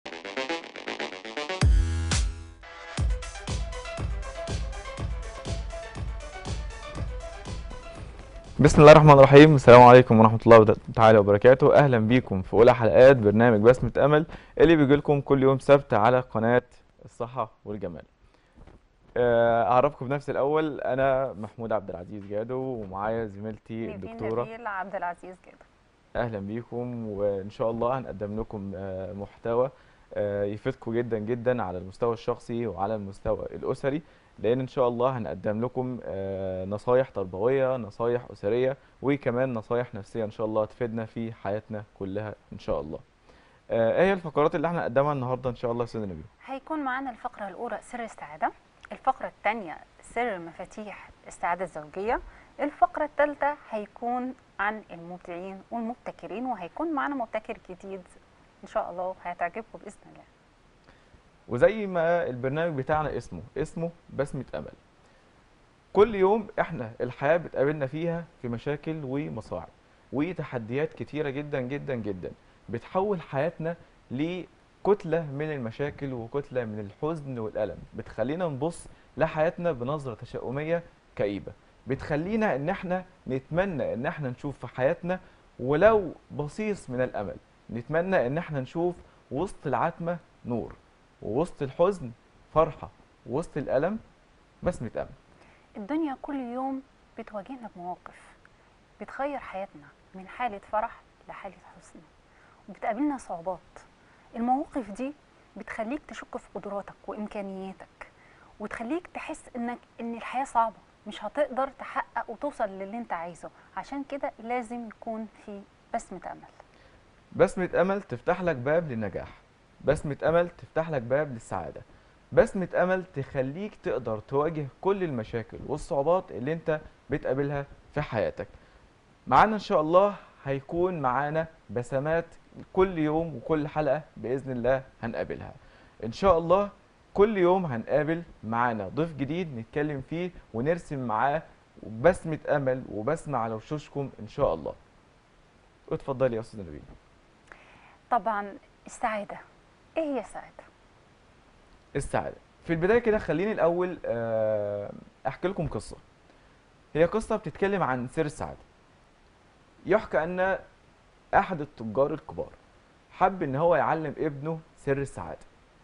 بسم الله الرحمن الرحيم السلام عليكم ورحمة الله تعالى وبركاته أهلا بيكم في أولى حلقات برنامج بسمة أمل اللي بيجي لكم كل يوم سبت على قناة الصحة والجمال آه، أعرفكم بنفسي الأول أنا محمود عبد العزيز جادو ومعايا زميلتي نيفين الدكتورة نبيل عبد العزيز كده اهلا بيكم وان شاء الله هنقدم لكم آه، محتوى آه، يفيدكم جدا جدا على المستوى الشخصي وعلى المستوى الاسري لان ان شاء الله هنقدم لكم آه، نصايح تربويه نصايح اسريه وكمان نصايح نفسيه ان شاء الله تفيدنا في حياتنا كلها ان شاء الله آه، ايه هي الفقرات اللي احنا هنقدمها النهارده ان شاء الله يا استاذ نبيل هيكون معانا الفقرة الأولى سر السعادة الفقرة الثانية سر مفاتيح السعادة الزوجية الفقرة الثالثة هيكون عن المبدعين والمبتكرين وهيكون معانا مبتكر جديد إن شاء الله هتعجبكم بإذن الله وزي ما البرنامج بتاعنا اسمه اسمه بسمة أمل كل يوم احنا الحياة بتقابلنا فيها في مشاكل ومصاعب وتحديات كتيرة جدا جدا جدا بتحول حياتنا لكتلة من المشاكل وكتلة من الحزن والألم بتخلينا نبص لحياتنا بنظرة تشاؤمية كئيبة بتخلينا ان احنا نتمنى ان احنا نشوف في حياتنا ولو بصيص من الأمل نتمنى ان احنا نشوف وسط العتمة نور ووسط الحزن فرحة ووسط الألم بسمة أمل الدنيا كل يوم بتواجهنا بمواقف بتغير حياتنا من حالة فرح لحالة حزن وبتقابلنا صعوبات المواقف دي بتخليك تشك في قدراتك وإمكانياتك وتخليك تحس إنك إن الحياة صعبة مش هتقدر تحقق وتوصل للي انت عايزه عشان كده لازم يكون في بسمة أمل بسمة أمل تفتح لك باب للنجاح بسمة أمل تفتح لك باب للسعادة بسمة أمل تخليك تقدر تواجه كل المشاكل والصعوبات اللي انت بتقابلها في حياتك معانا إن شاء الله هيكون معانا بسمات كل يوم وكل حلقة بإذن الله هنقابلها إن شاء الله كل يوم هنقابل معانا ضيف جديد نتكلم فيه ونرسم معاه بسمة أمل وبسمة على وشوشكم إن شاء الله اتفضلي يا أستاذ نبيل طبعا السعادة ايه هي السعادة؟ السعادة في البداية كده خليني الأول آه، أحكي لكم قصة هي قصة بتتكلم عن سر السعادة يحكى أن أحد التجار الكبار حب إن هو يعلم ابنه سر السعادة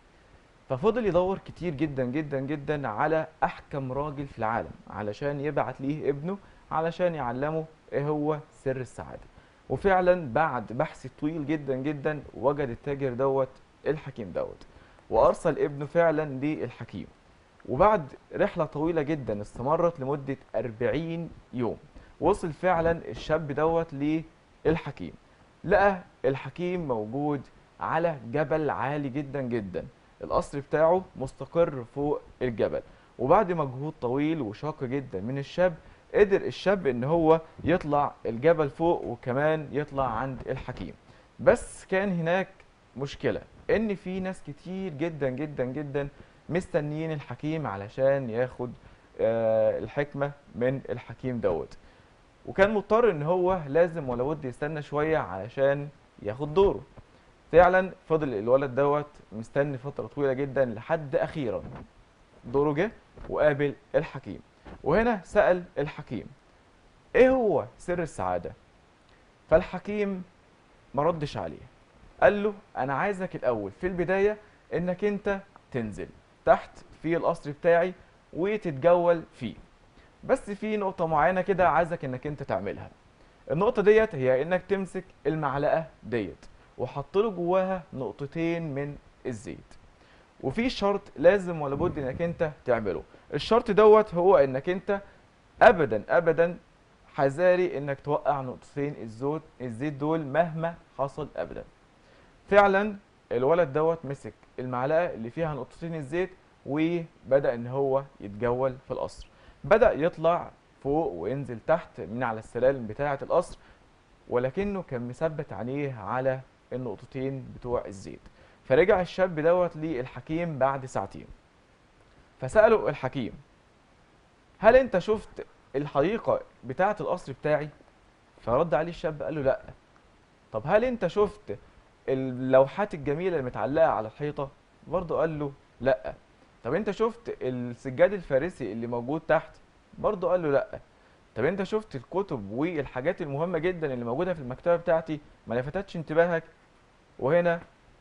ففضل يدور كتير جدا جدا جدا على أحكم راجل في العالم علشان يبعت ليه ابنه علشان يعلمه إيه هو سر السعادة وفعلا بعد بحث طويل جدا جدا وجد التاجر دوت الحكيم دوت وارسل ابنه فعلا للحكيم وبعد رحله طويله جدا استمرت لمده 40 يوم وصل فعلا الشاب دوت للحكيم لقى الحكيم موجود على جبل عالي جدا جدا القصر بتاعه مستقر فوق الجبل وبعد مجهود طويل وشاق جدا من الشاب قدر الشاب ان هو يطلع الجبل فوق وكمان يطلع عند الحكيم بس كان هناك مشكلة ان في ناس كتير جدا جدا جدا مستنيين الحكيم علشان ياخد آه، الحكمة من الحكيم دوت وكان مضطر ان هو لازم ولا بد يستنى شوية علشان ياخد دوره فعلا فضل الولد دوت مستني فترة طويلة جدا لحد اخيرا دوره جه وقابل الحكيم وهنا سأل الحكيم ايه هو سر السعادة فالحكيم ما ردش عليه قال له انا عايزك الاول في البداية انك انت تنزل تحت في القصر بتاعي وتتجول فيه بس في نقطة معينة كده عايزك انك انت تعملها النقطة ديت هي انك تمسك المعلقة ديت وحط له جواها نقطتين من الزيت وفي شرط لازم ولا بد انك انت تعمله الشرط دوت هو انك انت ابدا ابدا حذاري انك توقع نقطتين الزيت الزيت دول مهما حصل ابدا فعلا الولد دوت مسك المعلقه اللي فيها نقطتين الزيت وبدا ان هو يتجول في القصر بدا يطلع فوق وينزل تحت من على السلالم بتاعه القصر ولكنه كان مثبت عينيه على النقطتين بتوع الزيت فرجع الشاب دوت للحكيم بعد ساعتين فسأله الحكيم هل انت شفت الحديقة بتاعة القصر بتاعي فرد عليه الشاب قال له لا طب هل انت شفت اللوحات الجميله اللي متعلقه على الحيطه برضه قال له لا طب انت شفت السجاد الفارسي اللي موجود تحت برضه قال له لا طب انت شفت الكتب والحاجات المهمه جدا اللي موجوده في المكتبه بتاعتي ما لفتتش انتباهك وهنا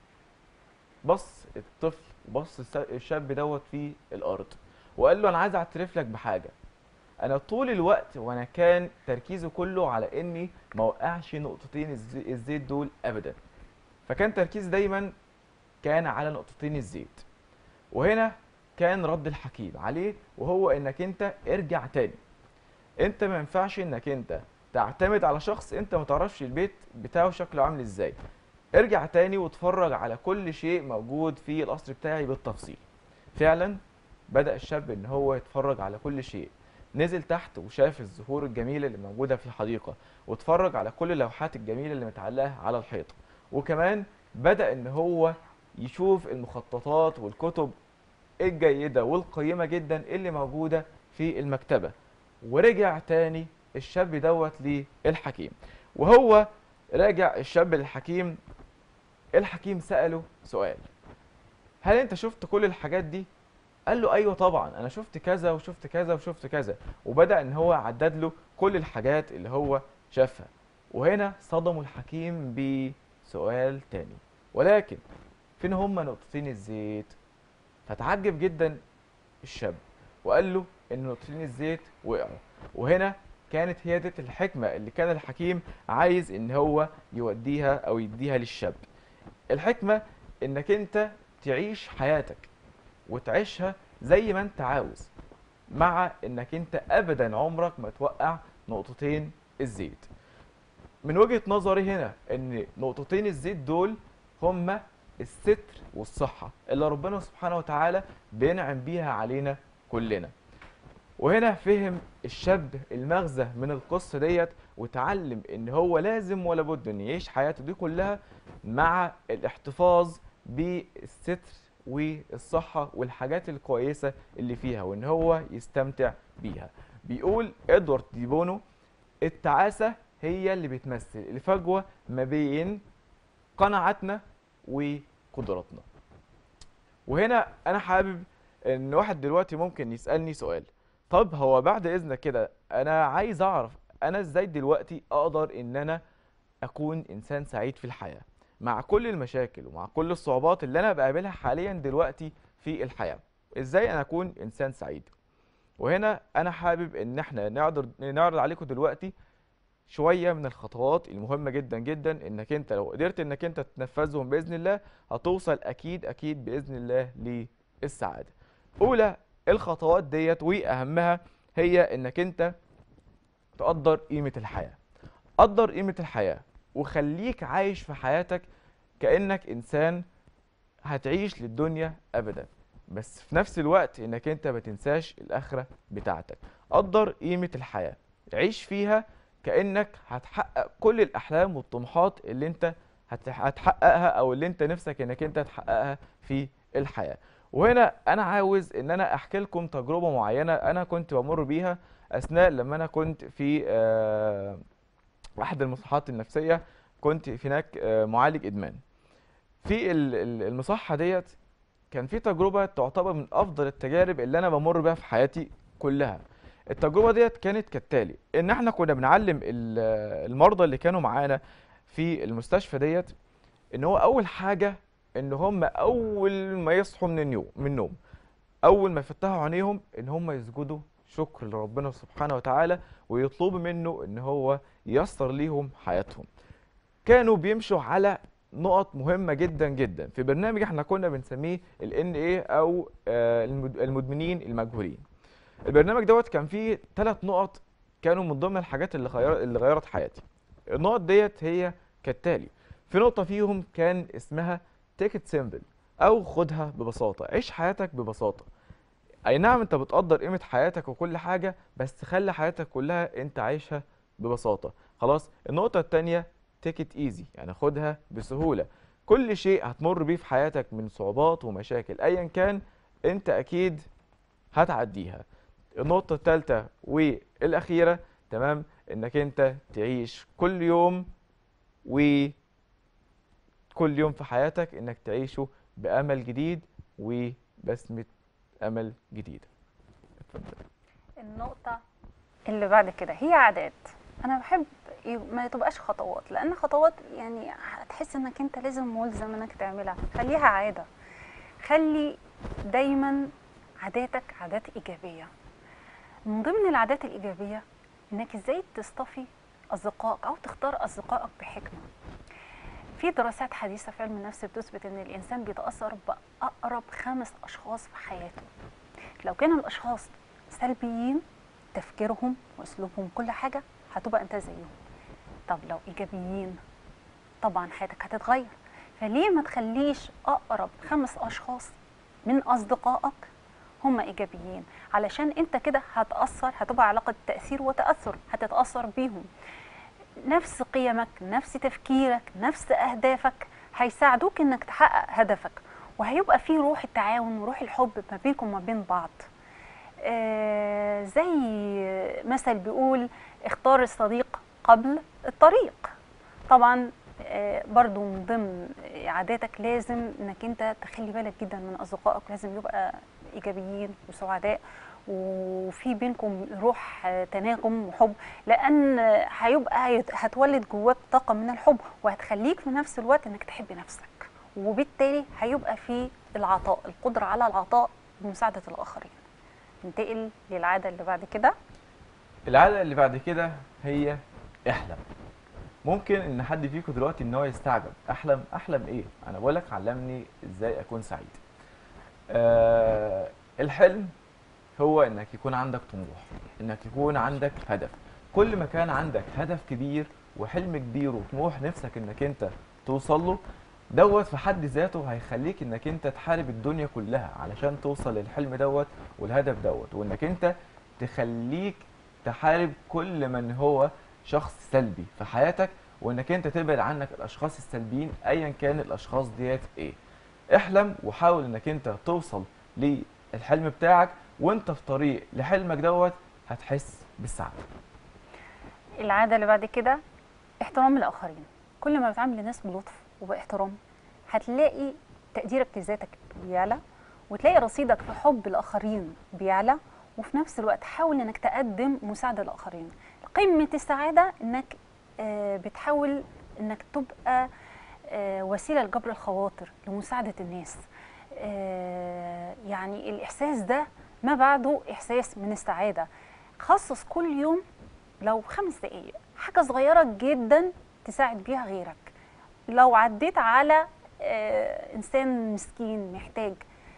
بص الطفل بص الس- الشاب دوت في الارض وقال له انا عايز اعترف لك بحاجه انا طول الوقت وانا كان تركيزي كله على اني ما اوقعش نقطتين الزي- الزيت دول ابدا فكان تركيزي دايما كان على نقطتين الزيت وهنا كان رد الحكيم عليه وهو انك انت ارجع تاني انت ما ينفعش انك انت تعتمد على شخص انت ما تعرفش البيت بتاعه شكله عامل ازاي ارجع تاني واتفرج على كل شيء موجود في القصر بتاعي بالتفصيل فعلا بدأ الشاب ان هو يتفرج على كل شيء نزل تحت وشاف الزهور الجميلة اللي موجودة في الحديقة واتفرج على كل اللوحات الجميلة اللي متعلقة على الحيطة وكمان بدأ ان هو يشوف المخططات والكتب الجيدة والقيمة جدا اللي موجودة في المكتبة ورجع تاني الشاب دوت للحكيم وهو راجع الشاب للحكيم الحكيم سأله سؤال هل انت شفت كل الحاجات دي قال له ايوه طبعا انا شفت كذا وشفت كذا وشفت كذا وبدأ ان هو عدد له كل الحاجات اللي هو شافها وهنا صدمه الحكيم بسؤال تاني ولكن فين هما نقطتين الزيت فتعجب جدا الشاب وقال له ان نقطتين الزيت وقعوا وهنا كانت هي دي الحكمة اللي كان الحكيم عايز ان هو يوديها او يديها للشاب الحكمة انك انت تعيش حياتك وتعيشها زي ما انت عاوز مع انك انت ابدا عمرك ما توقع نقطتين الزيت من وجهة نظري هنا ان نقطتين الزيت دول هما الستر والصحة اللي ربنا سبحانه وتعالى بينعم بيها علينا كلنا وهنا فهم الشاب المغزى من القصة ديت وتعلم ان هو لازم ولا بد ان يعيش حياته دي كلها مع الاحتفاظ بالستر والصحة والحاجات الكويسة اللي فيها وان هو يستمتع بيها بيقول ادوارد دي بونو التعاسة هي اللي بتمثل الفجوة ما بين قناعاتنا وقدراتنا وهنا انا حابب ان واحد دلوقتي ممكن يسألني سؤال طب هو بعد اذنك كده انا عايز اعرف انا ازاي دلوقتي اقدر ان انا اكون انسان سعيد في الحياة مع كل المشاكل ومع كل الصعوبات اللي انا بقابلها حاليا دلوقتي في الحياة ازاي انا اكون انسان سعيد وهنا انا حابب ان احنا نعرض نعرض عليكم دلوقتي شوية من الخطوات المهمة جدا جدا انك انت لو قدرت انك انت تنفذهم بإذن الله هتوصل اكيد اكيد بإذن الله للسعادة اولى الخطوات ديت واهمها هي انك انت تقدر قيمة الحياة قدر قيمة الحياة وخليك عايش في حياتك كأنك انسان هتعيش للدنيا ابدا بس في نفس الوقت انك انت ما تنساش الاخرة بتاعتك قدر قيمة الحياة عيش فيها كأنك هتحقق كل الأحلام والطموحات اللي انت هت- هتحققها أو اللي انت نفسك انك انت تحققها في الحياة وهنا أنا عاوز إن أنا أحكي لكم تجربة معينة أنا كنت بمر بيها أثناء لما أنا كنت في آه، أحد المصحات النفسية كنت في هناك آه، معالج إدمان في ال- ال- المصحة ديت كان في تجربة تعتبر من أفضل التجارب اللي أنا بمر بيها في حياتي كلها التجربة ديت كانت كالتالي ان احنا كنا بنعلم ال- المرضى اللي كانوا معانا في المستشفى ديت ان هو اول حاجة ان هم اول ما يصحوا من النوم من النوم اول ما يفتحوا عينيهم ان هم يسجدوا شكر لربنا سبحانه وتعالى ويطلبوا منه ان هو ييسر ليهم حياتهم كانوا بيمشوا على نقط مهمة جدا جدا في برنامج احنا كنا بنسميه ال NA او آه، المد- المدمنين المجهولين البرنامج دوت كان فيه ثلاث نقط كانوا من ضمن الحاجات اللي غير اللي غيرت حياتي النقط ديت هي كالتالي في نقطة فيهم كان اسمها take it simple أو خدها ببساطة عيش حياتك ببساطة أي نعم أنت بتقدر قيمة حياتك وكل حاجة بس خلي حياتك كلها أنت عايشها ببساطة خلاص النقطة التانية take it easy يعني خدها بسهولة كل شيء هتمر بيه في حياتك من صعوبات ومشاكل أيا كان أنت أكيد هتعديها النقطة الثالثة والأخيرة تمام إنك أنت تعيش كل يوم كل يوم في حياتك انك تعيشه بامل جديد وبسمه امل جديده اتفضل النقطة اللي بعد كده هي عادات أنا بحب ي- ما تبقاش خطوات لأن خطوات يعني هتحس إنك أنت لازم ملزم إنك تعملها خليها عادة خلي دايما عاداتك عادات إيجابية من ضمن العادات الإيجابية إنك إزاي تصطفي أصدقائك أو تختار أصدقائك بحكمة في دراسات حديثة في علم النفس بتثبت إن الإنسان بيتأثر بأقرب خمس أشخاص في حياته لو كانوا الأشخاص سلبيين تفكيرهم واسلوبهم كل حاجه هتبقى انت زيهم طب لو ايجابيين طبعا حياتك هتتغير فليه ما تخليش اقرب خمس اشخاص من اصدقائك هم ايجابيين علشان انت كده هتاثر هتبقى علاقه تاثير وتاثر هتتاثر بيهم نفس قيمك نفس تفكيرك نفس اهدافك هيساعدوك انك تحقق هدفك وهيبقى في روح التعاون وروح الحب ما بينكم وما بين بعض آه، زي مثل بيقول اختار الصديق قبل الطريق طبعا آه، برضو من ضمن عاداتك لازم انك انت تخلي بالك جدا من اصدقائك لازم يبقى ايجابيين وسعداء وفي بينكم روح آه، تناغم وحب لان آه، هيبقى هيت- هتولد جواك طاقه من الحب وهتخليك في نفس الوقت انك تحب نفسك وبالتالي هيبقى في العطاء القدره على العطاء بمساعده الاخرين ننتقل للعاده اللي بعد كده العادة اللي بعد كده هي احلم ممكن ان حد فيكم دلوقتي ان هو يستعجب احلم احلم ايه انا بقول لك علمني ازاي اكون سعيد آه الحلم هو انك يكون عندك طموح انك يكون عندك هدف كل ما كان عندك هدف كبير وحلم كبير وطموح نفسك انك انت توصل له دوت في حد ذاته هيخليك انك انت تحارب الدنيا كلها علشان توصل للحلم دوت والهدف دوت وانك انت تخليك تحارب كل من هو شخص سلبي في حياتك وانك انت تبعد عنك الاشخاص السلبيين ايا كان الاشخاص ديت ايه احلم وحاول انك انت توصل للحلم بتاعك وانت في طريق لحلمك دوت هتحس بالسعادة العاده اللي بعد كده احترام الاخرين كل ما بتعامل الناس بلطف وباحترام هتلاقي تقديرك لذاتك بيعلى وتلاقي رصيدك في حب الاخرين بيعلى وفي نفس الوقت حاول انك تقدم مساعده للاخرين قمه السعاده انك آه، بتحاول انك تبقى آه، وسيله لجبر الخواطر لمساعده الناس آه، يعني الاحساس ده ما بعده احساس من السعاده خصص كل يوم لو خمس دقايق حاجه صغيره جدا تساعد بيها غيرك لو عديت على آه، انسان مسكين محتاج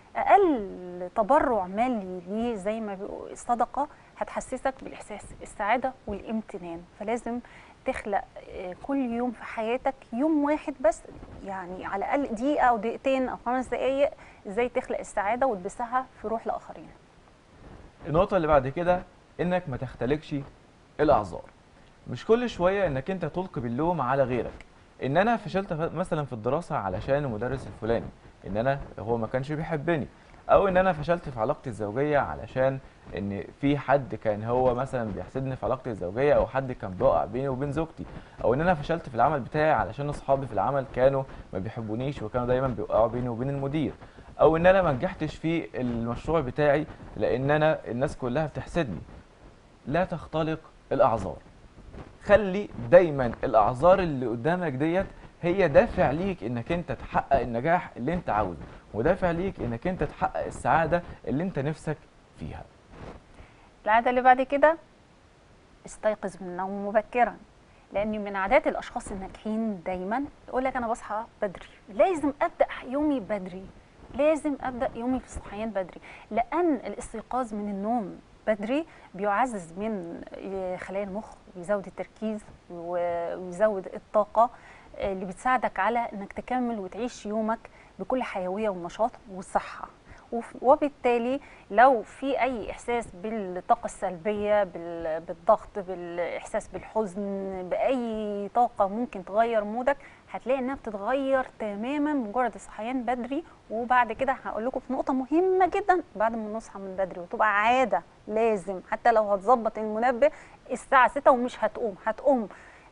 اقل تبرع مالي ليه زي ما بيقولوا الصدقه هتحسسك بالاحساس السعاده والامتنان فلازم تخلق آه، كل يوم في حياتك يوم واحد بس يعني على الاقل دقيقه او دقيقتين او خمس دقائق ازاي تخلق السعاده وتبثها في روح الاخرين النقطة اللي بعد كده انك ما تختلقش الاعذار مش كل شوية انك انت تلقي باللوم على غيرك ان انا فشلت ف- مثلا في الدراسة علشان المدرس الفلاني ان انا هو ما كانش بيحبني او ان انا فشلت في علاقتي الزوجية علشان ان في حد كان هو مثلا بيحسدني في علاقتي الزوجية او حد كان بيقع بيني وبين زوجتي او ان انا فشلت في العمل بتاعي علشان اصحابي في العمل كانوا ما بيحبونيش وكانوا دايما بيوقعوا بيني وبين المدير او ان انا ما نجحتش في المشروع بتاعي لان انا الناس كلها بتحسدني لا تختلق الاعذار خلي دايما الاعذار اللي قدامك ديت هي دافع ليك انك انت تحقق النجاح اللي انت عاوزه ودافع ليك انك انت تحقق السعاده اللي انت نفسك فيها العادة اللي بعد كده استيقظ من النوم مبكرا لأن من عادات الأشخاص الناجحين دايما يقول لك أنا بصحى بدري لازم أبدأ يومي بدري لازم أبدأ يومي في الصحيان بدري لأن الاستيقاظ من النوم بدري بيعزز من خلايا المخ ويزود التركيز ويزود الطاقة اللي بتساعدك على انك تكمل وتعيش يومك بكل حيوية ونشاط وصحة وف- وبالتالي لو في اي احساس بالطاقه السلبيه بال- بالضغط بالاحساس بالحزن باي طاقه ممكن تغير مودك هتلاقي انها بتتغير تماما مجرد الصحيان بدري وبعد كده هقول لكم في نقطه مهمه جدا بعد ما نصحى من بدري وتبقى عاده لازم حتى لو هتظبط المنبه الساعه 6 ومش هتقوم هتقوم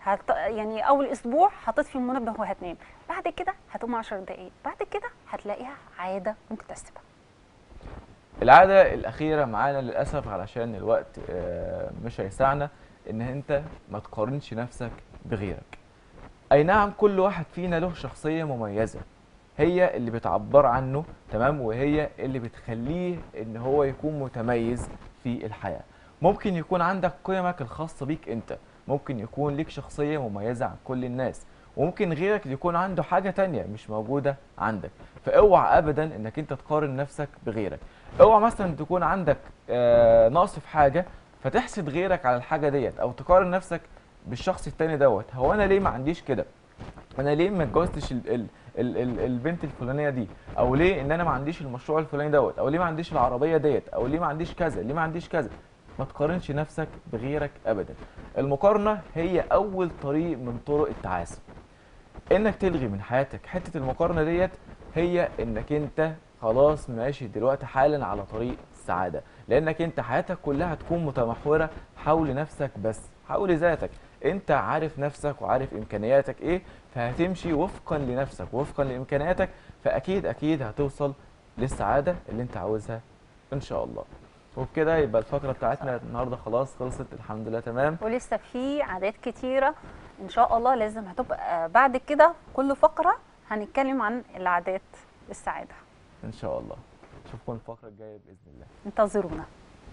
هت... يعني اول اسبوع حطيت فيه المنبه وهتنام بعد كده هتقوم 10 دقائق بعد كده هتلاقيها عاده مكتسبه العادة الأخيرة معانا للأسف علشان الوقت آه، مش هيسعنا إن أنت ما تقارنش نفسك بغيرك. أي نعم كل واحد فينا له شخصية مميزة هي اللي بتعبر عنه تمام وهي اللي بتخليه إن هو يكون متميز في الحياة. ممكن يكون عندك قيمك الخاصة بيك أنت، ممكن يكون ليك شخصية مميزة عن كل الناس، وممكن غيرك يكون عنده حاجة تانية مش موجودة عندك، فاوعى أبدا إنك أنت تقارن نفسك بغيرك. اوعى مثلا تكون عندك آه، نقص في حاجه فتحسد غيرك على الحاجه ديت او تقارن نفسك بالشخص التاني دوت هو انا ليه ما عنديش كده انا ليه ما اتجوزتش ال ال ال ال البنت الفلانيه دي او ليه ان انا ما عنديش المشروع الفلاني دوت او ليه ما عنديش العربيه ديت او ليه ما عنديش كذا ليه ما عنديش كذا ما تقارنش نفسك بغيرك ابدا المقارنه هي اول طريق من طرق التعاسه انك تلغي من حياتك حته المقارنه ديت هي انك انت خلاص ماشي دلوقتي حالا على طريق السعاده لانك انت حياتك كلها هتكون متمحوره حول نفسك بس حول ذاتك انت عارف نفسك وعارف امكانياتك ايه فهتمشي وفقا لنفسك وفقا لامكانياتك فاكيد اكيد هتوصل للسعاده اللي انت عاوزها ان شاء الله وبكده يبقى الفقره بتاعتنا النهارده خلاص خلصت الحمد لله تمام ولسه في عادات كتيره ان شاء الله لازم هتبقى بعد كده كل فقره هنتكلم عن العادات السعاده ان شاء الله اشوفكم الفقره الجايه باذن الله انتظرونا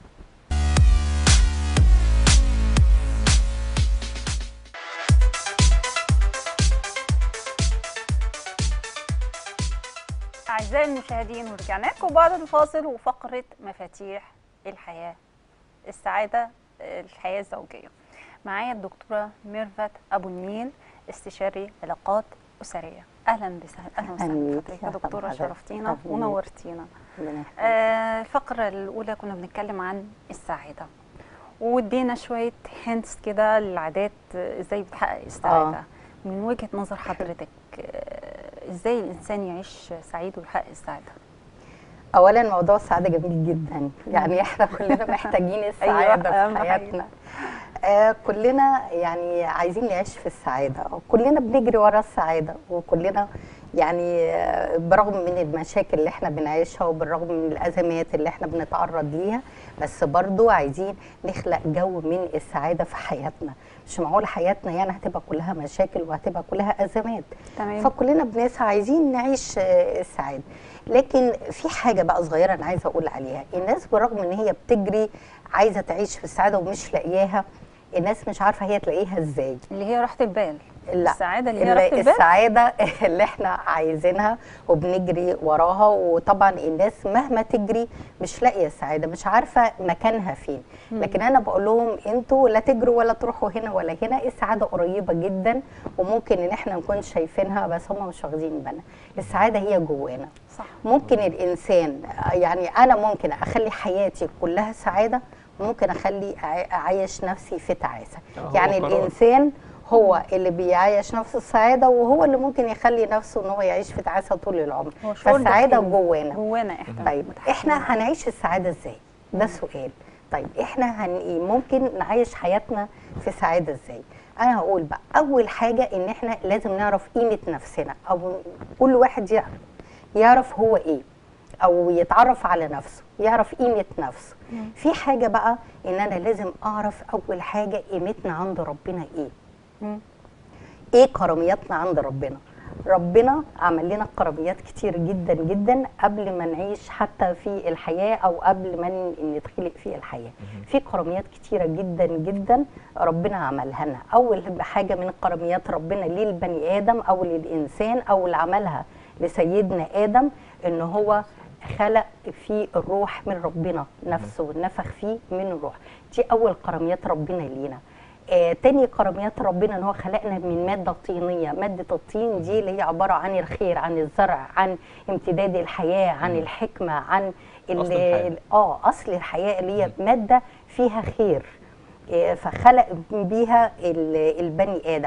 أعزائي المشاهدين ورجعنا لكم بعد الفاصل وفقرة مفاتيح الحياة السعادة الحياة الزوجية معايا الدكتورة ميرفت أبو النيل استشاري علاقات أسرية أهلا بسهلا أهلا وسهلا أهلا بحضرتك يا بيك. دكتورة أهلا شرفتينا بيك. ونورتينا ربنا يخليك. آه، الفقرة الأولى كنا بنتكلم عن السعادة وادينا شوية هنتس كده للعادات آه، ازاي بتحقق السعادة آه. من وجهة نظر حضرتك آه، ازاي الإنسان يعيش سعيد ويحقق السعادة اولا موضوع السعاده جميل جدا يعني احنا كلنا محتاجين السعاده أهم في حاجة. حياتنا آه كلنا يعني عايزين نعيش في السعاده كلنا بنجري ورا السعاده وكلنا يعني آه، برغم من المشاكل اللي احنا بنعيشها وبالرغم من الازمات اللي احنا بنتعرض ليها بس برضو عايزين نخلق جو من السعاده في حياتنا مش معقول حياتنا يعني هتبقى كلها مشاكل وهتبقى كلها ازمات تمام فكلنا بنسعى عايزين نعيش آه، السعاده لكن في حاجه بقى صغيره انا عايزه اقول عليها الناس بالرغم ان هي بتجري عايزه تعيش في السعاده ومش لاقياها الناس مش عارفه هي تلاقيها ازاي اللي هي راحة البال لا السعادة اللي هي ال- راحة البال السعاده اللي احنا عايزينها وبنجري وراها وطبعا الناس مهما تجري مش لاقيه السعاده مش عارفه مكانها فين لكن انا بقول لهم انتوا لا تجروا ولا تروحوا هنا ولا هنا السعاده قريبه جدا وممكن ان احنا نكون شايفينها بس هم مش واخدين بالنا السعاده هي جوانا صح ممكن الانسان يعني انا ممكن اخلي حياتي كلها سعاده وممكن اخلي أع- اعيش نفسي في تعاسه هو يعني قرار. الانسان هو اللي بيعيش نفسه السعاده وهو اللي ممكن يخلي نفسه ان هو يعيش في تعاسه طول العمر هو شعور فالسعاده داخلي. جوانا جوانا احنا طيب متحكمين. احنا هنعيش السعاده ازاي ده سؤال طيب احنا هن... ممكن نعيش حياتنا في سعاده ازاي انا هقول بقى اول حاجه ان احنا لازم نعرف قيمه نفسنا او كل واحد يعرف يعرف هو ايه او يتعرف على نفسه يعرف قيمه نفسه في حاجه بقى ان انا لازم اعرف اول حاجه قيمتنا عند ربنا ايه مم. ايه كرامياتنا عند ربنا ربنا عمل لنا كراميات كتير جدا جدا قبل ما نعيش حتى في الحياه او قبل ما ن- نتخلق في الحياه في كراميات كتيره جدا جدا ربنا عملها لنا اول حاجه من كراميات ربنا للبني ادم او للانسان او اللي عملها لسيدنا ادم ان هو خلق فيه الروح من ربنا نفسه نفخ فيه من الروح دي اول كراميات ربنا لينا آه تاني كراميات ربنا ان هو خلقنا من ماده طينيه ماده الطين دي اللي هي عباره عن الخير عن الزرع عن امتداد الحياه عن مم. الحكمه عن ال- أصل الحياة. ال- اه اصل الحياه اللي هي ماده فيها خير آه، فخلق بيها ال- البني ادم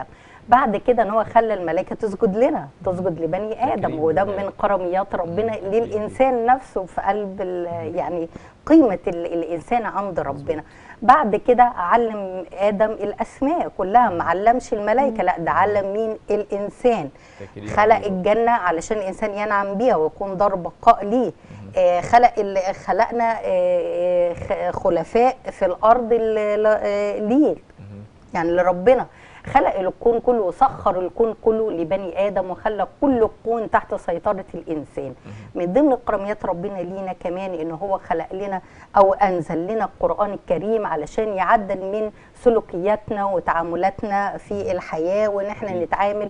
بعد كده ان هو خلى الملائكه تسجد لنا تسجد لبني ادم تكريم وده لله. من كرميات ربنا مم. للانسان نفسه في قلب ال- يعني قيمه ال- الانسان عند ربنا بعد كده علم ادم الاسماء كلها ما علمش الملائكه لا ده علم مين الانسان تكريم خلق لله. الجنه علشان الانسان ينعم بيها ويكون دار بقاء ليه آه، خلق ال- خلقنا آه، آه، خ- خلفاء في الارض ال- آه، ليه مهم. يعني لربنا خلق الكون كله وسخر الكون كله لبني ادم وخلى كل الكون تحت سيطره الانسان من ضمن كراميات ربنا لينا كمان ان هو خلق لنا او انزل لنا القران الكريم علشان يعدل من سلوكياتنا وتعاملاتنا في الحياه وان احنا أكيد. نتعامل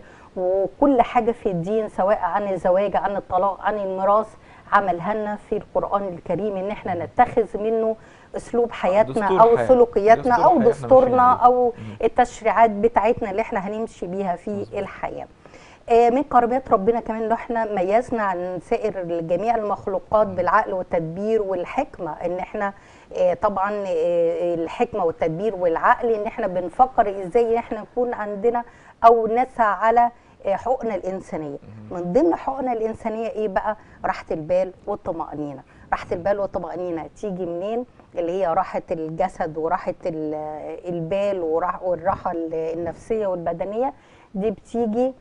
وكل حاجه في الدين سواء عن الزواج عن الطلاق عن الميراث عملها لنا في القران الكريم ان احنا نتخذ منه اسلوب حياتنا دستور او حياة. سلوكياتنا دستور او حياة إحنا دستورنا ماشيين بيه. او التشريعات بتاعتنا اللي احنا هنمشي بيها في الحياه آه، من كرامات ربنا كمان ان احنا ميزنا عن سائر جميع المخلوقات بالعقل والتدبير والحكمه ان احنا آه، طبعا آه، الحكمه والتدبير والعقل ان احنا بنفكر ازاي احنا نكون عندنا او نسعى على آه، حقوقنا الانسانيه من ضمن حقوقنا الانسانيه ايه بقى راحه البال والطمانينه راحه البال والطمانينه تيجي منين اللي هي راحه الجسد وراحه ال- البال وراح- والراحه النفسيه والبدنيه دي بتيجي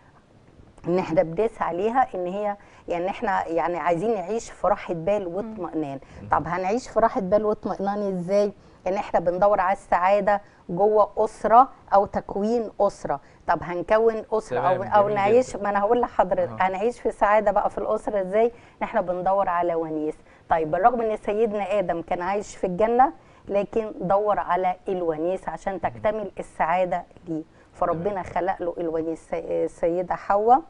ان احنا بنداس عليها ان هي يعني احنا يعني عايزين نعيش في راحه بال واطمئنان طب هنعيش في راحه بال واطمئنان ازاي ان احنا بندور على السعاده جوه اسره او تكوين اسره طب هنكون اسره او تمام، او جميل نعيش جدا. ما انا هقول لحضرتك أها. هنعيش في سعاده بقى في الاسره ازاي ان احنا بندور على ونيس طيب بالرغم ان سيدنا ادم كان عايش في الجنه لكن دور على الونيس عشان تكتمل السعاده ليه فربنا خلق له الونيس السيده حواء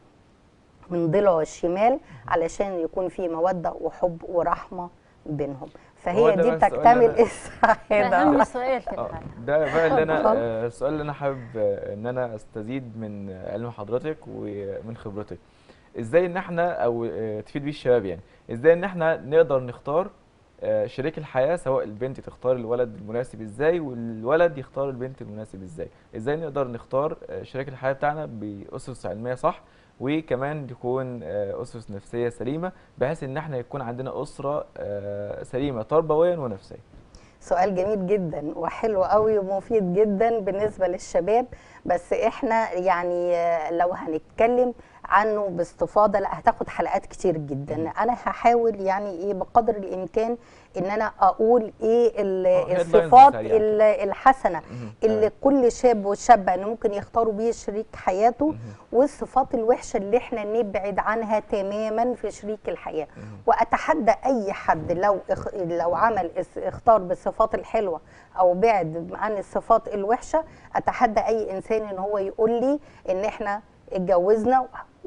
من ضلعه الشمال علشان يكون في موده وحب ورحمه بينهم هو فهي ده دي بقى السؤال تكتمل اللي ده اهم السعاده سؤال في اه الحياه ده بقى اللي انا اتفضل. آه، السؤال اللي انا حابب آه، ان انا استزيد من علم حضرتك ومن خبرتك ازاي ان احنا او آه، تفيد بيه الشباب يعني ازاي ان احنا نقدر نختار آه، شريك الحياة سواء البنت تختار الولد المناسب ازاي والولد يختار البنت المناسب ازاي ازاي نقدر نختار آه، شريك الحياة بتاعنا بأسس علمية صح وكمان يكون آه، أسس نفسية سليمة بحيث ان احنا يكون عندنا أسرة آه، سليمة تربويا ونفسيا سؤال جميل جدا وحلو قوي ومفيد جدا بالنسبه للشباب بس احنا يعني آه، لو هنتكلم عنه باستفاضه لا هتاخد حلقات كتير جدا انا هحاول يعني ايه بقدر الامكان ان انا اقول ايه ال- آه، headlines الصفات سريعة كده. ال- الحسنه مهم. اللي كل شاب وشابه انه ممكن يختاروا بيه شريك حياته مهم. والصفات الوحشه اللي احنا نبعد عنها تماما في شريك الحياه مهم. واتحدى اي حد لو اخ... لو عمل اس- اختار بالصفات الحلوه او بعد عن الصفات الوحشه اتحدى اي انسان ان هو يقول لي ان احنا اتجوزنا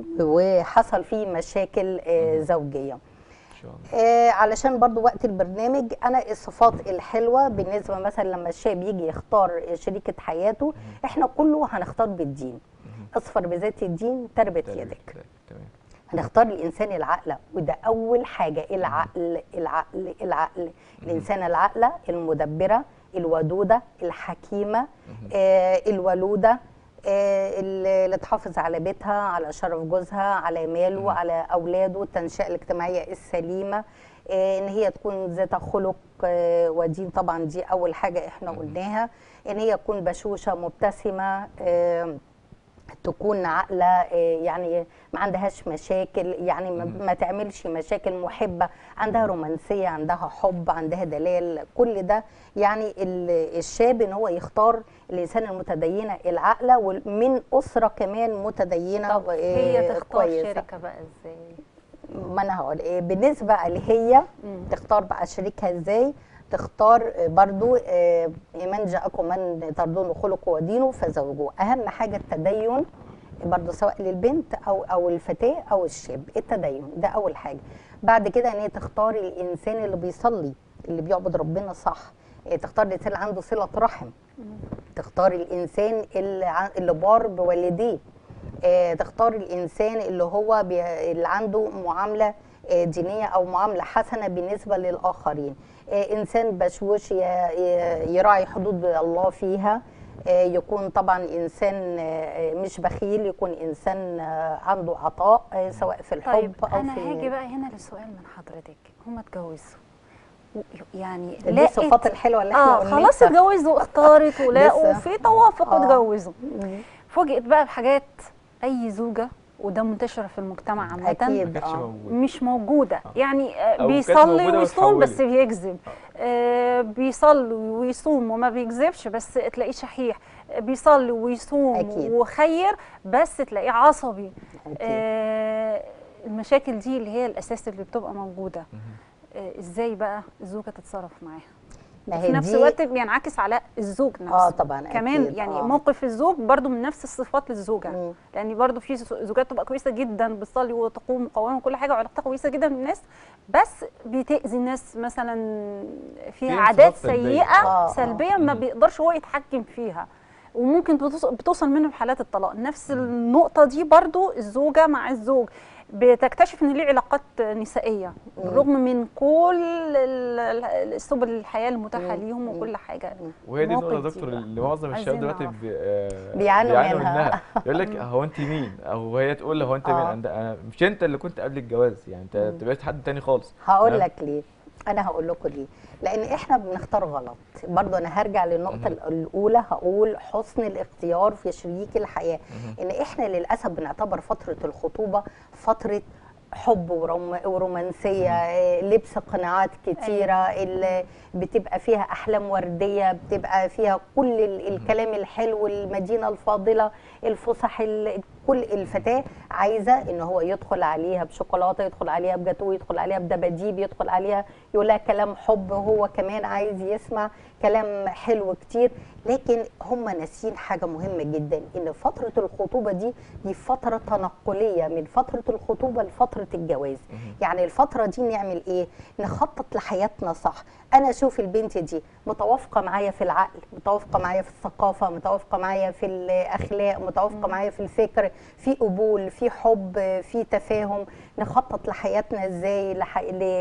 وحصل فيه مشاكل آه، زوجيه ان شاء الله آه علشان برضو وقت البرنامج انا الصفات الحلوه بالنسبه مثلا لما الشاب يجي يختار شريكه حياته احنا كله هنختار بالدين مهم. اصفر بذات الدين تربت تمام. يدك تمام هنختار الانسان العاقله وده اول حاجه العقل العقل العقل الانسان العاقله المدبره الودوده الحكيمه آه الولوده آه اللي اللي تحافظ على بيتها على شرف جوزها على ماله مم. على اولاده التنشئه الاجتماعيه السليمه آه ان هي تكون ذات خلق آه ودين طبعا دي اول حاجه احنا مم. قلناها ان هي تكون بشوشه مبتسمه آه تكون عاقله آه، يعني ما عندهاش مشاكل يعني ما, مم. ما تعملش مشاكل محبه عندها رومانسيه عندها حب عندها دلال كل ده يعني ال- الشاب ان هو يختار الانسان المتدينه العاقله ومن اسره كمان متدينه طب هي آه، تختار كويسة. شركه بقى ازاي ما انا هقول إيه بالنسبه لهي مم. تختار بقى شريكها ازاي تختار آه، برضو آه، من جاءكم من ترضون خلقه ودينه فزوجوه اهم حاجه التدين برضو سواء للبنت او او الفتاه او الشاب التدين ده اول حاجه بعد كده ان هي تختار الانسان اللي بيصلي اللي بيعبد ربنا صح آه، تختار الانسان اللي عنده صله رحم تختار الانسان اللي ع- اللي بار بوالديه آه، تختار الانسان اللي هو بي... اللي عنده معامله آه، دينيه او معامله حسنه بالنسبه للاخرين آه، انسان بشوش ي... ي- يراعي حدود الله فيها آه، يكون طبعا انسان آه، مش بخيل يكون انسان آه، عنده عطاء آه، سواء في الحب طيب او انا في هاجي بقى هنا لسؤال من حضرتك هم اتجوزوا و- يعني دي لقت- الصفات الحلوه اللي احنا اه قلناها. خلاص اتجوزوا اختارت ولقوا لسه. في توافق آه. واتجوزوا مم. فوجئت بقى بحاجات اي زوجه وده منتشر في المجتمع عامه أكيد. ما كانتش آه. موجود مش موجوده آه. يعني آه، أو كانت بيصلي موجودة ويصوم بس واتحولت. بيكذب آه، بيصلي ويصوم وما بيكذبش بس تلاقيه شحيح آه، بيصلي ويصوم أكيد. وخير بس تلاقيه عصبي أكيد. آه، المشاكل دي اللي هي الاساس اللي بتبقى موجوده مهم. آه، ازاي بقى الزوجه تتصرف معاها ما في هي نفس دي- الوقت بينعكس على الزوج نفسه اه طبعا كمان أكيد. يعني آه. موقف الزوج برضو من نفس الصفات للزوجه مم. لان برضو في زوجات تبقى كويسه جدا بتصلي وتقوم مقاومه وكل حاجه وعلاقتها كويسه جدا بالناس بس بتاذي الناس مثلا فيها في عادات صفات سلبية. سيئه آه، آه. سلبيه ما مم. بيقدرش هو يتحكم فيها وممكن بتوص- بتوصل منه لحالات الطلاق نفس النقطه دي برضو الزوجه مع الزوج بتكتشف ان ليه علاقات نسائيه بالرغم من كل ال- ال- سبل الحياه المتاحه مم. ليهم مم. وكل حاجه وهي دي المواقف النقطة يا دي دكتور بقى. اللي معظم الشباب عايزين دلوقتي نعرف. بي- آه، بيعانوا منها. يقول لك هو انت مين؟ او هي تقول له هو انت مين؟ آه. أنت- أنا مش انت اللي كنت قبل الجواز يعني انت انت بقيت حد تاني خالص هقول تمام؟ لك ليه انا هقول لكم ليه لان احنا بنختار غلط برضو انا هرجع للنقطه مهم. الاولى هقول حسن الاختيار في شريك الحياه مهم. ان احنا للاسف بنعتبر فتره الخطوبه فتره حب وروم- ورومانسيه آه، لبس قناعات كتيره اللي بتبقى فيها احلام ورديه بتبقى فيها كل ال- الكلام الحلو المدينه الفاضله الفسح ال- كل الفتاه عايزه ان هو يدخل عليها بشوكولاته يدخل عليها بجاتوه يدخل عليها بدباديب يدخل عليها يقول لها كلام حب هو كمان عايز يسمع كلام حلو كتير لكن هم ناسيين حاجه مهمه جدا ان فتره الخطوبه دي دي فتره تنقليه من فتره الخطوبه لفتره الجواز يعني الفتره دي نعمل ايه نخطط لحياتنا صح انا اشوف البنت دي متوافقه معايا في العقل متوافقه معايا في الثقافه متوافقه معايا في الاخلاق متوافقه معايا في الفكر في قبول في حب في تفاهم نخطط لحياتنا ازاي لح...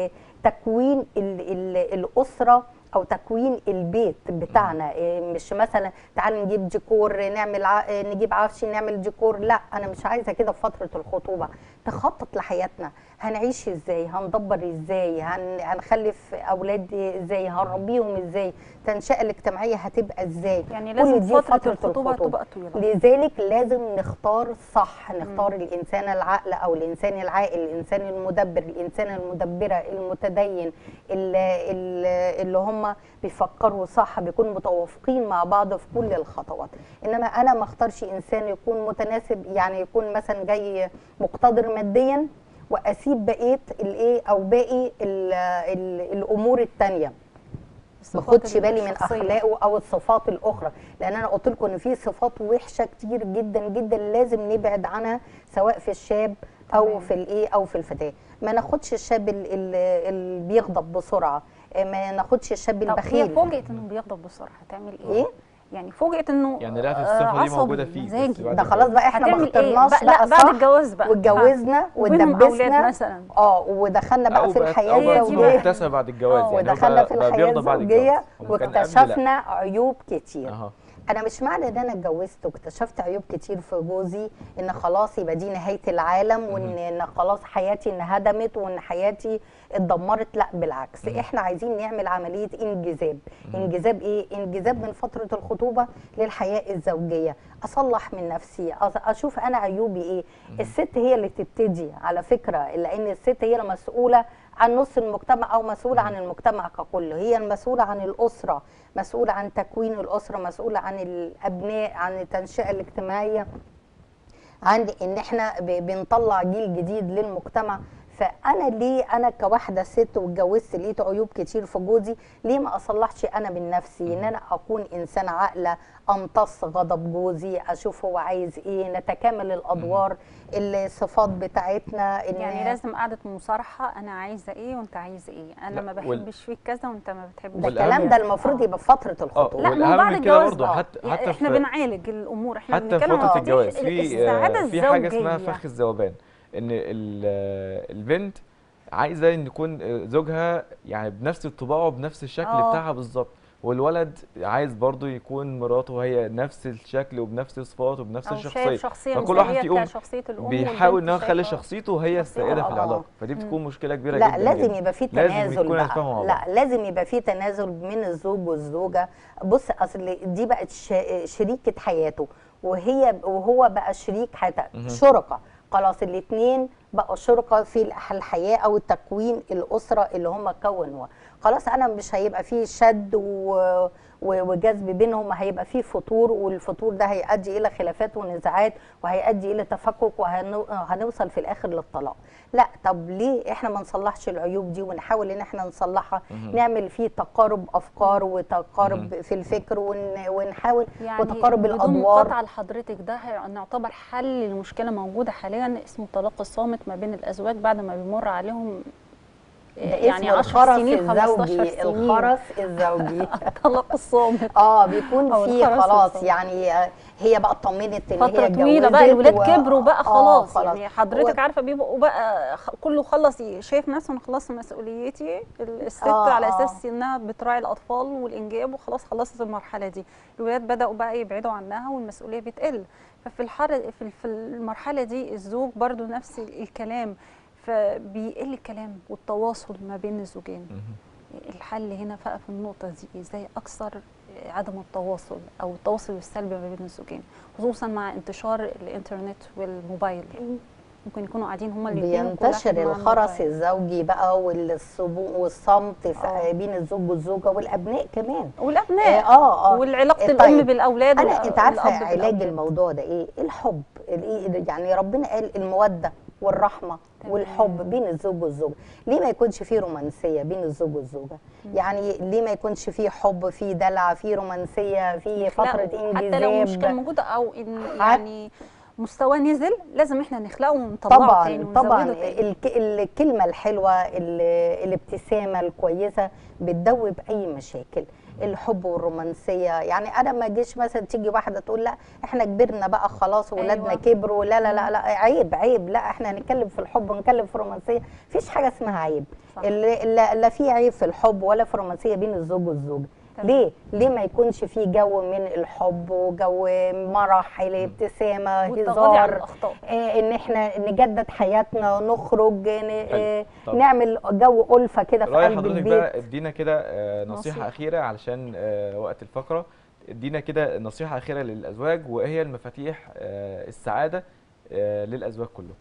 لتكوين ال... ال... الاسره او تكوين البيت بتاعنا إيه مش مثلا تعال نجيب ديكور نعمل ع... نجيب عفش نعمل ديكور لا انا مش عايزه كده في فتره الخطوبه نخطط لحياتنا هنعيش ازاي هندبر ازاي هن... هنخلف اولاد ازاي هنربيهم ازاي التنشئه الاجتماعيه هتبقى ازاي يعني كل لازم دي فتره الخطوبه تبقى طويله لذلك لازم نختار صح نختار الانسان العقل او الانسان العاقل الانسان المدبر الانسان المدبره المتدين اللي, اللي هم بيفكروا صح بيكونوا متوافقين مع بعض في كل الخطوات انما انا ما اختارش انسان يكون متناسب يعني يكون مثلا جاي مقتدر ماديا واسيب بقيه الايه او باقي ال ال الامور الثانيه ما اخدش بالي من الشخصية. اخلاقه او الصفات الاخرى لان انا قلت لكم ان في صفات وحشه كتير جدا جدا لازم نبعد عنها سواء في الشاب او تمام. في الايه او في الفتاه ما ناخدش الشاب ال- ال- اللي بيغضب بسرعه ما ناخدش الشاب طب هي البخيل فوجئت انه بيغضب بسرعه هتعمل ايه؟ ايه يعني فوجئت انه يعني لقت آه، الصفة دي عصبي، موجودة فيه، بس مزاجي. بعد ده خلاص بقى احنا ما هتعمل ايه؟ اخترناش بقى لا بقى بعد صح الجواز بقى واتجوزنا وبينهم اولاد واتدبسنا مثلا اه ودخلنا بقى او في بقت الحياه او بقت دي الزوجيه بقى. مكتسبة بعد الجواز آه، يعني هو ودخلنا بقى- في بقى الحياه بيرضى بعد الزوجيه الجواز هو كان قبل لا. واكتشفنا عيوب كتير اها انا مش معنى ان انا اتجوزت واكتشفت عيوب كتير في جوزي ان خلاص يبقى دي نهايه العالم وان إن خلاص حياتي انهدمت وان حياتي اتدمرت لا بالعكس مم. احنا عايزين نعمل عمليه انجذاب انجذاب ايه انجذاب من فتره الخطوبه للحياه الزوجيه اصلح من نفسي أص- اشوف انا عيوبي ايه الست هي اللي تبتدي على فكره لان الست هي المسؤوله عن نص المجتمع او مسؤوله عن المجتمع ككل هي المسؤوله عن الاسره مسؤوله عن تكوين الاسره مسؤوله عن الابناء عن التنشئه الاجتماعيه عن ان احنا ب- بنطلع جيل جديد للمجتمع فانا ليه انا كواحده ست واتجوزت لقيت عيوب كتير في جوزي ليه ما اصلحش انا من نفسي ان انا اكون انسان عاقله امتص غضب جوزي اشوف هو عايز ايه نتكامل الادوار الصفات بتاعتنا ان يعني لازم قعده مصارحه انا عايزه ايه وانت عايز ايه انا لا، ما وال- بحبش فيك كذا وانت ما بتحبش ده والأهم- الكلام ده المفروض آه. يبقى في فتره الخطوبه لا ما هو والأهم بعد من كده الجواز برضه بقى. حتى- يعني حتى احنا في- بنعالج الامور احنا حتى في بنتكلم فترة عن الجواز ال- في السعاده آه، في حاجة اسمها الزوجية. فخ الذوبان ان ال- البنت عايزة ان يكون زوجها يعني بنفس الطباع وبنفس الشكل آه. بتاعها بالظبط والولد عايز برضو يكون مراته هي نفس الشكل وبنفس الصفات وبنفس او الشخصيه شايف شخصيه فكل واحد مثالية فيهم بتاع شخصيه الام بيحاول ان هو والبنت يخلي شايفة- شخصيته هي السائده في آه. العلاقه فدي مم. بتكون مشكله كبيره لا جدا لازم جدا. يبقى في لازم تنازل يكون بقى يتفاهموا مع لا بعض. لازم يبقى في تنازل من الزوج والزوجه بص اصل دي بقت ش- شريكه حياته وهي وهو بقى شريك حياته مهم. شركاء خلاص الاثنين بقوا شركاء في الح- الحياه او التكوين الاسره اللي هم كونوها خلاص انا مش هيبقى في شد و... و- وجذب بينهم هيبقى في فتور والفتور ده هيؤدي الى خلافات ونزاعات وهيؤدي الى تفكك وهنوصل في الاخر للطلاق لا طب ليه احنا ما نصلحش العيوب دي ونحاول ان احنا نصلحها مهم. نعمل فيه تقارب افكار وتقارب مهم. في الفكر ون... ونحاول يعني وتقارب بدون الادوار مقاطعه لحضرتك ده هي- نعتبر حل لمشكله موجوده حاليا اسمه الطلاق الصامت ما بين الازواج بعد ما بيمر عليهم ده يعني اسمه 10 الخرس سنين 15 الزوجي سنين الخرس الزوجي الطلاق الصامت اه بيكون أو في الخرس خلاص الصامت. يعني آه، هي بقى اطمنت ان فتره هي طويله بقى اتجوزت الولاد و- كبروا بقى آه، خلاص, خلاص. يعني حضرتك و- عارفه بيبقوا بقى خ- كله خلص ي- شايف نفسه انا خلصت مسؤوليتي الست آه، على آه. اساس انها بتراعي الاطفال والانجاب وخلاص خلصت المرحله دي الولاد بداوا بقى يبعدوا عنها والمسؤوليه بتقل ففي الحر في في المرحله دي الزوج برضو نفس ال- الكلام فبيقل الكلام والتواصل ما بين الزوجين مهم. الحل هنا بقى في النقطة دي ازاي اكثر عدم التواصل او التواصل السلبي ما بين الزوجين خصوصا مع انتشار الانترنت والموبايل ممكن يكونوا قاعدين هما الاثنين بينتشر الخرس الزوجي بقى والصبو والصمت في- آه. بين الزوج والزوجه والابناء كمان والابناء اه اه والعلاقة طيب. الام بالاولاد انا والأ- انت عارفه والأب علاج بالأولاد. الموضوع ده ايه الحب الإيه؟ يعني ربنا قال الموده والرحمه تمام. والحب بين الزوج والزوجه ليه ما يكونش فيه رومانسيه بين الزوج والزوجه يعني ليه ما يكونش فيه حب فيه دلع فيه رومانسيه فيه فتره يخلقوا. حتى لو مشكلة انجذاب موجودة او ان حت- يعني مستواه نزل لازم احنا نخلقه ونطلعه تاني طبعا طبعا ونزوده تاني. الك- الكلمه الحلوه ال- الابتسامه الكويسه بتدوب اي مشاكل الحب والرومانسيه يعني انا ما اجيش مثلا تيجي واحده تقول لا احنا كبرنا بقى خلاص ولادنا أيوة. كبروا لا لا لا لا عيب عيب لا احنا هنتكلم في الحب ونتكلم في الرومانسيه مفيش حاجه اسمها عيب صح. ال- لا لا في عيب في الحب ولا في الرومانسيه بين الزوج والزوجه تمام. ليه ليه ما يكونش في جو من الحب وجو مرح ابتسامه والتغاضي عن هزار الاخطاء آه، ان احنا نجدد حياتنا نخرج ن- آه، طب. نعمل جو ألفة كده في راي قلب حضرتك البيت بقى ادينا كده آه، نصيحه نصيحة. اخيره علشان آه، وقت الفقره ادينا كده نصيحه اخيره للازواج وايه هي المفاتيح آه، السعاده آه، للازواج كلهم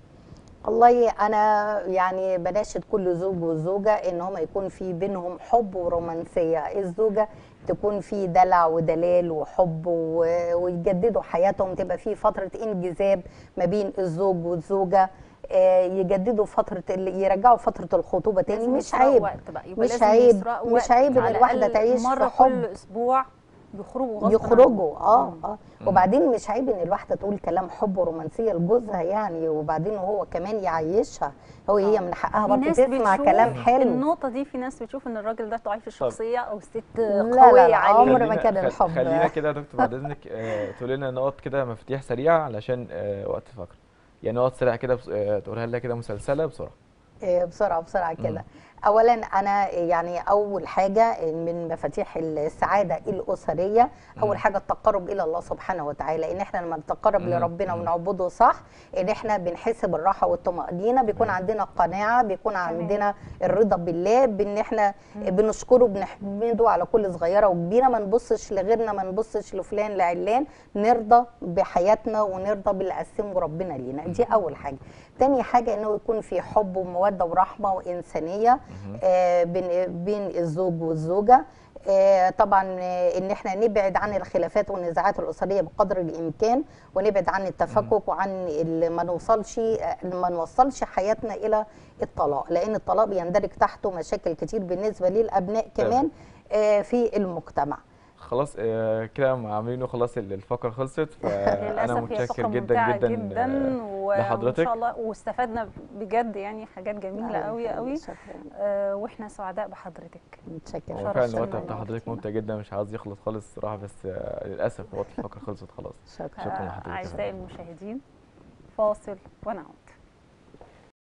والله انا يعني بناشد كل زوج وزوجه ان هم يكون في بينهم حب ورومانسيه الزوجه تكون في دلع ودلال وحب و- ويجددوا حياتهم تبقى في فتره انجذاب ما بين الزوج والزوجه آه، يجددوا فتره ال- يرجعوا فتره الخطوبه تاني لازم مش يسرقوا عيب وقت بقى يبقى مش لازم عيب يسرقوا مش وقت. عيب ان على الواحده الأقل تعيش في مرة حب كل اسبوع يخرجوا غصب يخرجوا اه عنهم. اه مم. وبعدين مش عيب ان الواحده تقول كلام حب ورومانسيه لجوزها يعني وبعدين هو كمان يعيشها هو هي آه. من حقها في برضه ناس تسمع بتشوف كلام حلو النقطة دي في ناس بتشوف ان الراجل ده ضعيف الشخصية او الست لا، قوية لا، عليه عمر ما خلينا- كان خل- الحب. خلينا كده يا دكتور بعد اذنك آه، تقول لنا نقط كده مفاتيح سريعه علشان آه، وقت الفقره يعني نقط سريعه كده بس- آه، تقولها لنا كده مسلسله بسرعه إيه، بسرعه بسرعه كده اولا انا يعني اول حاجه من مفاتيح السعاده الاسريه مم. اول حاجه التقرب الى الله سبحانه وتعالى ان احنا لما نتقرب مم. لربنا مم. ونعبده صح ان احنا بنحس بالراحه والطمانينه بيكون مم. عندنا قناعه بيكون تمام. عندنا الرضا بالله بان احنا مم. بنشكره بنحمده على كل صغيره وكبيره ما نبصش لغيرنا ما نبصش لفلان لعلان نرضى بحياتنا ونرضى باللي قسمه ربنا لينا دي اول حاجه تاني حاجه انه يكون في حب وموده ورحمه وانسانيه مهم. آه، بين بين الزوج والزوجه آه، طبعا آه، ان احنا نبعد عن الخلافات والنزاعات الاسريه بقدر الامكان ونبعد عن التفكك وعن ال- ما نوصلش آه، ما نوصلش حياتنا الى الطلاق لان الطلاق بيندرج تحته مشاكل كتير بالنسبه للابناء كمان آه، في المجتمع خلاص آه، كده عاملينه خلاص الفقره خلصت فانا للاسف هي متشكر فقرة جدا ممتعة جدا, جدا آه، و- وان لحضرتك. شاء الله واستفدنا بجد يعني حاجات جميلة قوي قوي شكراً. آه، واحنا سعداء بحضرتك متشكره هو شرف فعلا لنا الوقت بتاع والله. حضرتك ممتع جدا مش عاوز يخلص خالص صراحه بس آه، للاسف وقت الفقره خلصت خلاص شكرا شكراً آه، لحضرتك. اعزائي المشاهدين فاصل ونعود